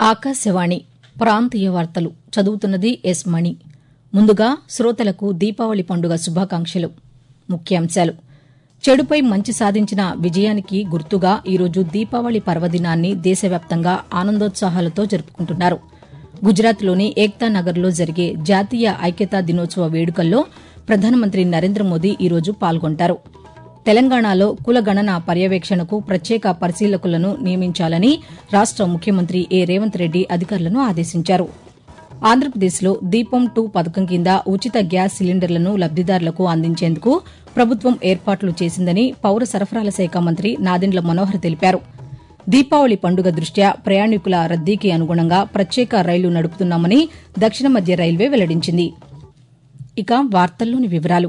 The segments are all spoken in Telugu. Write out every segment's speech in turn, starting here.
ఆకాశవాణి ప్రాంతీయ వార్తలు చదువుతున్నది ఎస్ మణి ముందుగా శ్రోతలకు దీపావళి పండుగ శుభాకాంక్షలు ముఖ్యాంశాలు చెడుపై మంచి సాధించిన విజయానికి గుర్తుగా ఈరోజు దీపావళి పర్వదినాన్ని దేశవ్యాప్తంగా ఆనందోత్సాహాలతో జరుపుకుంటున్నారు గుజరాత్లోని ఏక్తా నగర్లో జరిగే జాతీయ ఐక్యతా దినోత్సవ వేడుకల్లో ప్రధానమంత్రి నరేంద్ర మోదీ ఈరోజు పాల్గొంటారు తెలంగాణలో కులగణన పర్యవేక్షణకు ప్రత్యేక పరిశీలకులను నియమించాలని రాష్ట ముఖ్యమంత్రి ఏ రేవంత్ రెడ్డి అధికారులను ఆదేశించారు ఆంధ్రప్రదేశ్లో దీపం టూ పథకం కింద ఉచిత గ్యాస్ సిలిండర్లను లబ్దిదారులకు అందించేందుకు ప్రభుత్వం ఏర్పాట్లు చేసిందని పౌర సరఫరాల శాఖ మంత్రి నాదెండ్ల మనోహర్ తెలిపారు దీపావళి పండుగ దృష్ట్యా ప్రయాణికుల రద్దీకి అనుగుణంగా ప్రత్యేక రైళ్లు నడుపుతున్నామని దక్షిణ మధ్య రైల్వే వెల్లడించింది ఇక వార్తల్లోని వివరాలు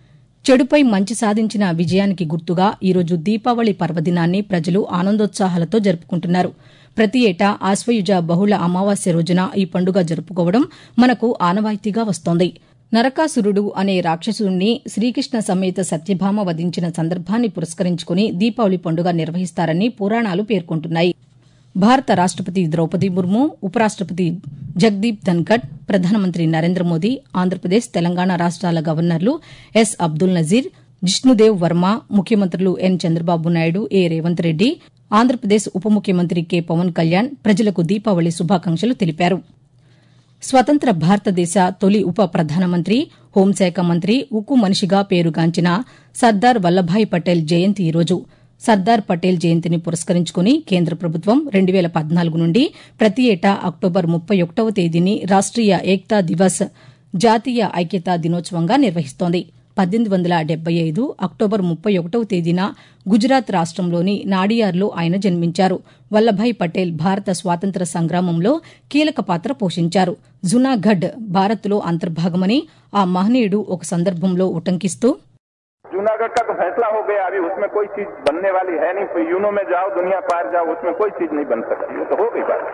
చెడుపై మంచి సాధించిన విజయానికి గుర్తుగా ఈరోజు దీపావళి పర్వదినాన్ని ప్రజలు ఆనందోత్సాహాలతో జరుపుకుంటున్నారు ప్రతి ఏటా ఆశ్వయుజ బహుళ అమావాస్య రోజున ఈ పండుగ జరుపుకోవడం మనకు ఆనవాయితీగా వస్తోంది నరకాసురుడు అనే రాక్షసుడిని శ్రీకృష్ణ సమేత సత్యభామ వధించిన సందర్భాన్ని పురస్కరించుకుని దీపావళి పండుగ నిర్వహిస్తారని పురాణాలు పేర్కొంటున్నాయి భారత రాష్టపతి ద్రౌపది ముర్ము ఉపరాష్టపతి జగదీప్ ధన్కడ్ ప్రధానమంత్రి నరేంద్ర మోదీ ఆంధ్రప్రదేశ్ తెలంగాణ రాష్ట్రాల గవర్నర్లు ఎస్ అబ్దుల్ నజీర్ జిష్ణుదేవ్ వర్మ ముఖ్యమంత్రులు ఎన్ చంద్రబాబు నాయుడు ఏ రేవంత్ రెడ్డి ఆంధ్రప్రదేశ్ ఉప ముఖ్యమంత్రి కె పవన్ కళ్యాణ్ ప్రజలకు దీపావళి శుభాకాంక్షలు తెలిపారు స్వతంత్ర భారతదేశ తొలి ఉప ప్రధానమంత్రి హోంశాఖ మంత్రి ఉక్కు మనిషిగా పేరుగాంచిన సర్దార్ వల్లభాయ్ పటేల్ జయంతి ఈరోజు సర్దార్ పటేల్ జయంతిని పురస్కరించుకుని కేంద్ర ప్రభుత్వం రెండు వేల పద్నాలుగు నుండి ప్రతి ఏటా అక్టోబర్ ముప్పై ఒకటవ తేదీని రాష్ట్రీయ ఏక్తా దివస్ జాతీయ ఐక్యతా దినోత్సవంగా నిర్వహిస్తోంది పద్దెనిమిది వందల డెబ్బై ఐదు అక్టోబర్ ముప్పై ఒకటవ తేదీన గుజరాత్ రాష్టంలోని నాడియార్లో ఆయన జన్మించారు వల్లభాయ్ పటేల్ భారత స్వాతంత్ర సంగ్రామంలో కీలక పాత్ర పోషించారు జునాగఢ్ భారత్లో అంతర్భాగమని ఆ మహనీయుడు ఒక సందర్భంలో ఉటంకిస్తూ जूनागढ़ का तो फैसला हो गया अभी उसमें कोई चीज बनने वाली है नहीं यूनो में जाओ दुनिया पार जाओ उसमें कोई चीज नहीं बन सकती है तो हो गई बात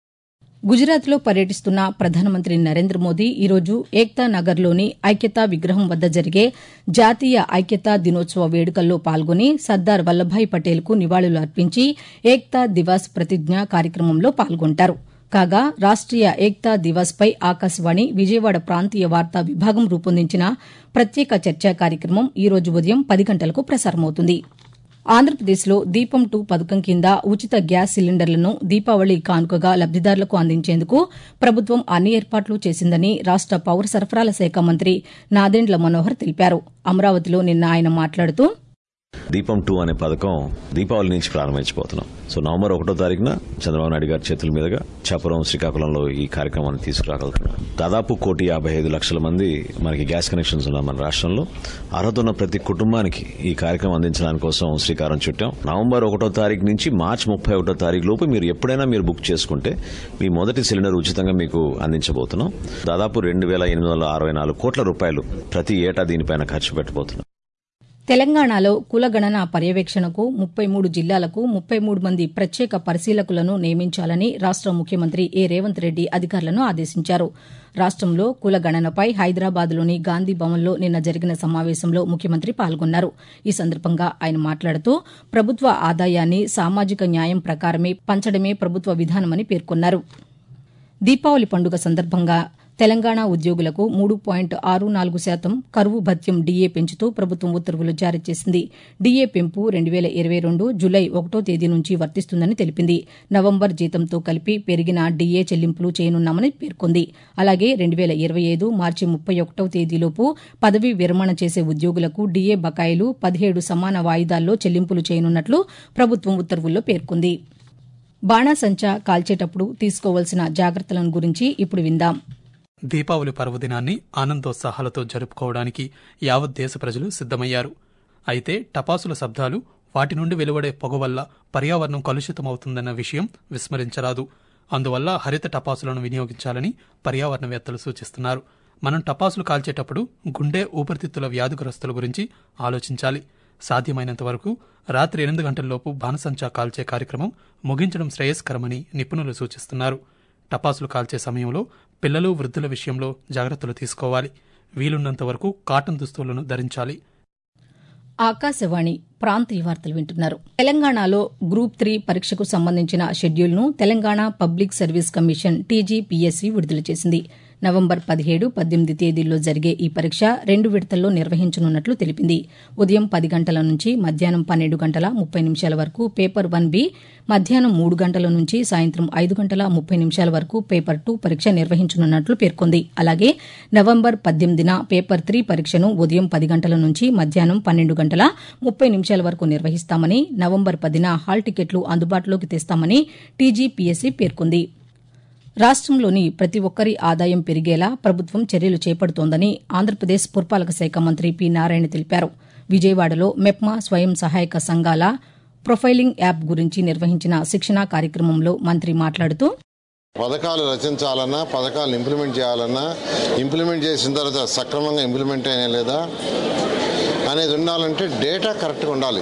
గుజరాత్లో పర్యటిస్తున్న ప్రధానమంత్రి నరేంద్ర మోదీ ఈరోజు ఏక్తా నగర్లోని ఐక్యతా విగ్రహం వద్ద జరిగే జాతీయ ఐక్యతా దినోత్సవ వేడుకల్లో పాల్గొని సర్దార్ వల్లభాయ్ పటేల్కు నివాళులు అర్పించి ఏక్తా దివాస్ ప్రతిజ్ఞ కార్యక్రమంలో పాల్గొంటారు కాగా రాష్ట్రీయ ఏక్తా దివాస్ పై ఆకాశవాణి విజయవాడ ప్రాంతీయ వార్తా విభాగం రూపొందించిన ప్రత్యేక చర్చా కార్యక్రమం ఈ రోజు ఉదయం పది గంటలకు ప్రసారమవుతుంది ఆంధ్రప్రదేశ్లో దీపం టూ పథకం కింద ఉచిత గ్యాస్ సిలిండర్లను దీపావళి కానుకగా లబ్దిదారులకు అందించేందుకు ప్రభుత్వం అన్ని ఏర్పాట్లు చేసిందని రాష్ట పౌర సరఫరాల శాఖ మంత్రి నాదెండ్ల మనోహర్ తెలిపారు అమరావతిలో నిన్న ఆయన మాట్లాడుతూ దీపం టూ అనే పథకం దీపావళి నుంచి ప్రారంభించబోతున్నాం సో నవంబర్ ఒకటో తారీఖున చంద్రబాబు నాయుడు గారి చేతుల మీదుగా చాపురం శ్రీకాకుళంలో ఈ కార్యక్రమాన్ని తీసుకురాగలుగుతున్నాం దాదాపు కోటి యాభై ఐదు లక్షల మంది మనకి గ్యాస్ కనెక్షన్స్ ఉన్నాయి మన రాష్ట్రంలో అర్హత ఉన్న ప్రతి కుటుంబానికి ఈ కార్యక్రమం అందించడానికి కోసం శ్రీకారం చుట్టాం నవంబర్ ఒకటో తారీఖు నుంచి మార్చి ముప్పై ఒకటో తారీఖు లోపు మీరు ఎప్పుడైనా మీరు బుక్ చేసుకుంటే మీ మొదటి సిలిండర్ ఉచితంగా మీకు అందించబోతున్నాం దాదాపు రెండు వేల ఎనిమిది వందల అరవై నాలుగు కోట్ల రూపాయలు ప్రతి ఏటా దీనిపైన ఖర్చు పెట్టబోతున్నాం తెలంగాణలో కులగణన పర్యవేక్షణకు ముప్పై మూడు జిల్లాలకు ముప్పై మూడు మంది ప్రత్యేక పరిశీలకులను నియమించాలని రాష్ట ముఖ్యమంత్రి ఏ రేవంత్ రెడ్డి అధికారులను ఆదేశించారు రాష్టంలో కులగణనపై హైదరాబాద్లోని గాంధీ భవన్లో నిన్న జరిగిన సమావేశంలో ముఖ్యమంత్రి పాల్గొన్నారు ఈ సందర్భంగా ఆయన మాట్లాడుతూ ప్రభుత్వ ఆదాయాన్ని సామాజిక న్యాయం ప్రకారమే పంచడమే ప్రభుత్వ విధానమని పేర్కొన్నారు దీపావళి పండుగ సందర్భంగా తెలంగాణ ఉద్యోగులకు మూడు పాయింట్ ఆరు నాలుగు శాతం కరువు భత్యం డీఏ పెంచుతూ ప్రభుత్వం ఉత్తర్వులు జారీ చేసింది డీఏ పెంపు రెండు వేల ఇరవై రెండు జులై ఒకటో తేదీ నుంచి వర్తిస్తుందని తెలిపింది నవంబర్ జీతంతో కలిపి పెరిగిన డీఏ చెల్లింపులు చేయనున్నామని పేర్కొంది అలాగే రెండు వేల ఇరవై ఐదు మార్చి ముప్పై ఒకటో తేదీలోపు పదవీ విరమణ చేసే ఉద్యోగులకు డీఏ బకాయిలు పదిహేడు సమాన వాయిదాల్లో చెల్లింపులు చేయనున్నట్లు ప్రభుత్వం ఉత్తర్వుల్లో పేర్కొంది బాణాసంచా కాల్చేటప్పుడు తీసుకోవాల్సిన జాగ్రత్తలను గురించి ఇప్పుడు విందాం దీపావళి పర్వదినాన్ని ఆనందోత్సాహాలతో జరుపుకోవడానికి యావత్ దేశ ప్రజలు సిద్దమయ్యారు అయితే టపాసుల శబ్దాలు వాటి నుండి వెలువడే పొగ వల్ల పర్యావరణం కలుషితమవుతుందన్న విషయం విస్మరించరాదు అందువల్ల హరిత టపాసులను వినియోగించాలని పర్యావరణవేత్తలు సూచిస్తున్నారు మనం టపాసులు కాల్చేటప్పుడు గుండె ఊపిరితిత్తుల వ్యాధిగ్రస్తుల గురించి ఆలోచించాలి సాధ్యమైనంత వరకు రాత్రి ఎనిమిది గంటల్లోపు బాణసంచా కాల్చే కార్యక్రమం ముగించడం శ్రేయస్కరమని నిపుణులు సూచిస్తున్నారు టపాసులు కాల్చే సమయంలో పిల్లలు వృద్ధుల విషయంలో జాగ్రత్తలు తీసుకోవాలి వీలున్నంత వరకు కాటన్ దుస్తులను ధరించాలి ఆకాశవాణి ప్రాంతీయ వార్తలు వింటున్నారు తెలంగాణలో గ్రూప్ త్రీ పరీక్షకు సంబంధించిన షెడ్యూల్ను Telangana public service commission TGPSC విడుదల చేసింది నవంబర్ పదిహేడు పద్దెనిమిది తేదీల్లో జరిగే ఈ పరీక్ష రెండు విడతల్లో నిర్వహించనున్నట్లు తెలిపింది ఉదయం పది గంటల నుంచి మధ్యాహ్నం పన్నెండు గంటల ముప్పై నిమిషాల వరకు పేపర్ వన్ బి మధ్యాహ్నం మూడు గంటల నుంచి సాయంత్రం ఐదు గంటల ముప్పై నిమిషాల వరకు పేపర్ టూ పరీక్ష నిర్వహించనున్నట్లు పేర్కొంది అలాగే నవంబర్ పద్దెనిమిదిన పేపర్ త్రీ పరీక్షను ఉదయం పది గంటల నుంచి మధ్యాహ్నం పన్నెండు గంటల ముప్పై నిమిషాల వరకు నిర్వహిస్తామని నవంబర్ పదిన హాల్ టికెట్లు అందుబాటులోకి తెస్తామని టీజీపీఎస్సీ పేర్కొంది రాష్టంలోని ప్రతి ఒక్కరి ఆదాయం పెరిగేలా ప్రభుత్వం చర్యలు చేపడుతోందని ఆంధ్రప్రదేశ్ పురపాలక శాఖ మంత్రి పి నారాయణ తెలిపారు విజయవాడలో మెప్మా స్వయం సహాయక సంఘాల ప్రొఫైలింగ్ యాప్ గురించి నిర్వహించిన శిక్షణా కార్యక్రమంలో మంత్రి మాట్లాడుతూ పథకాలు రచించాలన్నా పథకాలు ఇంప్లిమెంట్ చేయాలన్నా ఇంప్లిమెంట్ చేసిన తర్వాత సక్రమంగా ఇంప్లిమెంట్ అయినా లేదా అనేది ఉండాలంటే డేటా కరెక్ట్గా ఉండాలి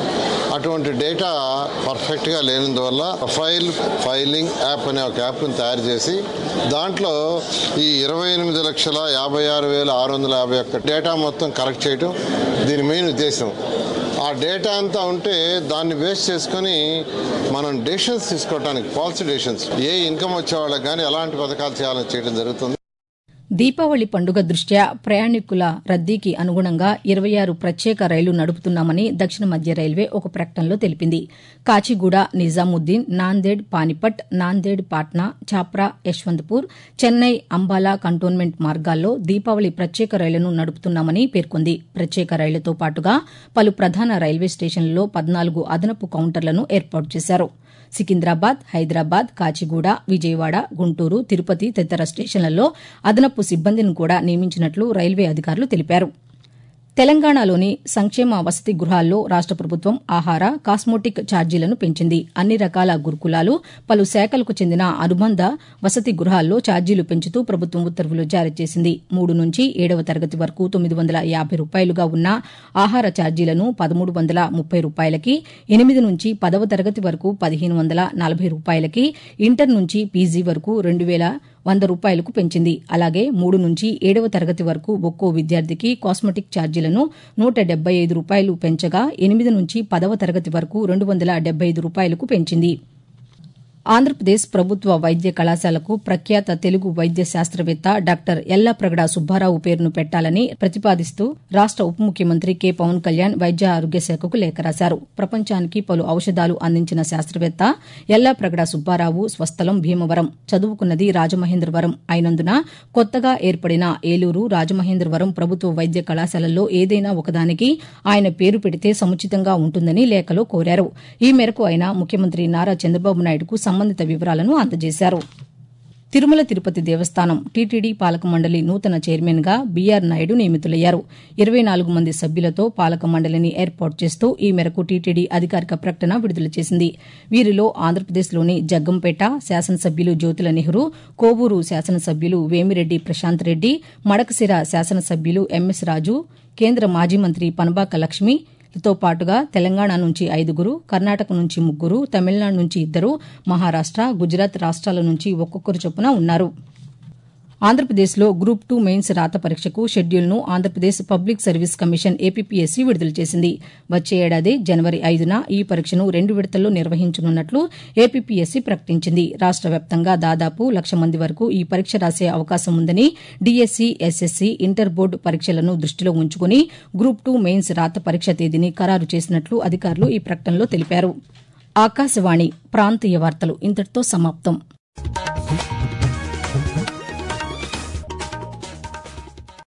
అటువంటి డేటా పర్ఫెక్ట్గా లేనందువల్ల ఫైల్ ఫైలింగ్ యాప్ అనే ఒక యాప్ని తయారు చేసి దాంట్లో ఈ ఇరవై ఎనిమిది లక్షల యాభై ఆరు వేల ఆరు వందల యాభై ఒక్క డేటా మొత్తం కరెక్ట్ చేయటం దీని మెయిన్ ఉద్దేశం ఆ డేటా అంతా ఉంటే దాన్ని బేస్ చేసుకొని మనం డెసిషన్స్ తీసుకోవడానికి పాలసీ డెసిషన్స్ ఏ ఇన్కమ్ వచ్చే వాళ్ళకి కానీ ఎలాంటి పథకాలు చేయాలని చేయడం జరుగుతుంది దీపావళి పండుగ దృష్ట్యా ప్రయాణికుల రద్దీకి అనుగుణంగా ఇరవై ఆరు ప్రత్యేక రైళ్లు నడుపుతున్నామని దక్షిణ మధ్య రైల్వే ఒక ప్రకటనలో తెలిపింది కాచిగూడ నిజాముద్దీన్ నాందేడ్ పానిపట్ నాందేడ్ పాట్నా ఛాప్రా యశ్వంత్పూర్ చెన్నై అంబాలా కంటోన్మెంట్ మార్గాల్లో దీపావళి ప్రత్యేక రైళ్లను నడుపుతున్నామని పేర్కొంది ప్రత్యేక రైళ్లతో పాటుగా పలు ప్రధాన రైల్వే స్టేషన్లలో పద్నాలుగు అదనపు కౌంటర్లను ఏర్పాటు చేశారు సికింద్రాబాద్ హైదరాబాద్ కాచిగూడ విజయవాడ గుంటూరు తిరుపతి తదితర స్టేషన్లలో అదనపు సిబ్బందిని కూడా నియమించినట్లు రైల్వే అధికారులు తెలిపారు తెలంగాణలోని సంక్షేమ వసతి గృహాల్లో రాష్ట ప్రభుత్వం ఆహార కాస్మోటిక్ ఛార్జీలను పెంచింది అన్ని రకాల గురుకులాలు పలు శాఖలకు చెందిన అనుబంధ వసతి గృహాల్లో ఛార్జీలు పెంచుతూ ప్రభుత్వం ఉత్తర్వులు జారీ చేసింది మూడు నుంచి ఏడవ తరగతి వరకు తొమ్మిది వందల యాభై రూపాయలుగా ఉన్న ఆహార ఛార్జీలను పదమూడు వందల ముప్పై రూపాయలకి ఎనిమిది నుంచి పదవ తరగతి వరకు పదిహేను వందల నలభై రూపాయలకి ఇంటర్ నుంచి పీజీ వరకు రెండు వేల వంద రూపాయలకు పెంచింది అలాగే మూడు నుంచి ఏడవ తరగతి వరకు ఒక్కో విద్యార్థికి కాస్మెటిక్ ఛార్జీలను నూట డెబ్బై ఐదు రూపాయలు పెంచగా ఎనిమిది నుంచి పదవ తరగతి వరకు రెండు వందల డెబ్బై ఐదు రూపాయలకు పెంచింది ఆంధ్రప్రదేశ్ ప్రభుత్వ వైద్య కళాశాలకు ప్రఖ్యాత తెలుగు వైద్య శాస్త్రవేత్త డాక్టర్ ఎల్లాప్రగడ సుబ్బారావు పేరును పెట్టాలని ప్రతిపాదిస్తూ రాష్ట ఉప ముఖ్యమంత్రి కె పవన్ కళ్యాణ్ వైద్య ఆరోగ్య శాఖకు లేఖ రాశారు ప్రపంచానికి పలు ఔషధాలు అందించిన శాస్త్రవేత్త ఎల్లాప్రగడ సుబ్బారావు స్వస్థలం భీమవరం చదువుకున్నది రాజమహేంద్రవరం అయినందున కొత్తగా ఏర్పడిన ఏలూరు రాజమహేంద్రవరం ప్రభుత్వ వైద్య కళాశాలల్లో ఏదైనా ఒకదానికి ఆయన పేరు పెడితే సముచితంగా ఉంటుందని లేఖలో కోరారు ఈ మేరకు ఆయన ముఖ్యమంత్రి నారా చంద్రబాబు నాయుడుకు సంబంధిత వివరాలను అందజేశారు తిరుమల తిరుపతి దేవస్థానం టీటీడీ పాలక మండలి నూతన చైర్మన్ గా బీఆర్ నాయుడు నియమితులయ్యారు ఇరవై నాలుగు మంది సభ్యులతో పాలక మండలిని ఏర్పాటు చేస్తూ ఈ మేరకు టీటీడీ అధికారిక ప్రకటన విడుదల చేసింది వీరిలో ఆంధ్రప్రదేశ్లోని జగ్గంపేట శాసనసభ్యులు జ్యోతుల నెహ్రూ కోవూరు శాసనసభ్యులు వేమిరెడ్డి ప్రశాంత్ రెడ్డి మడకశిర శాసనసభ్యులు ఎంఎస్ రాజు కేంద్ర మాజీ మంత్రి పనబాక లక్ష్మి తో పాటుగా తెలంగాణ నుంచి ఐదుగురు కర్ణాటక నుంచి ముగ్గురు తమిళనాడు నుంచి ఇద్దరు మహారాష్ట గుజరాత్ రాష్ట్రాల నుంచి ఒక్కొక్కరు చొప్పున ఉన్నారు ఆంధ్రప్రదేశ్లో గ్రూప్ టూ మెయిన్స్ రాత పరీక్షకు షెడ్యూల్ను Andhra Pradesh public service commission APPSC విడుదల చేసింది వచ్చే ఏడాది జనవరి ఐదున ఈ పరీక్షను రెండు విడతల్లో నిర్వహించనున్నట్లు ఏపీపీఎస్సీ ప్రకటించింది రాష్ట వ్యాప్తంగా దాదాపు లక్ష మంది వరకు ఈ పరీక్ష రాసే అవకాశం ఉందని డీఎస్సీ ఎస్ఎస్సీ ఇంటర్ బోర్డు పరీక్షలను దృష్టిలో ఉంచుకుని గ్రూప్ టూ మెయిన్స్ రాత పరీక్ష తేదీని ఖరారు చేసినట్లు అధికారులు ఈ ప్రకటనలో తెలిపారు ఆకాశవాణి ప్రాంతీయ వార్తలు ఇంతటితో సమాప్తం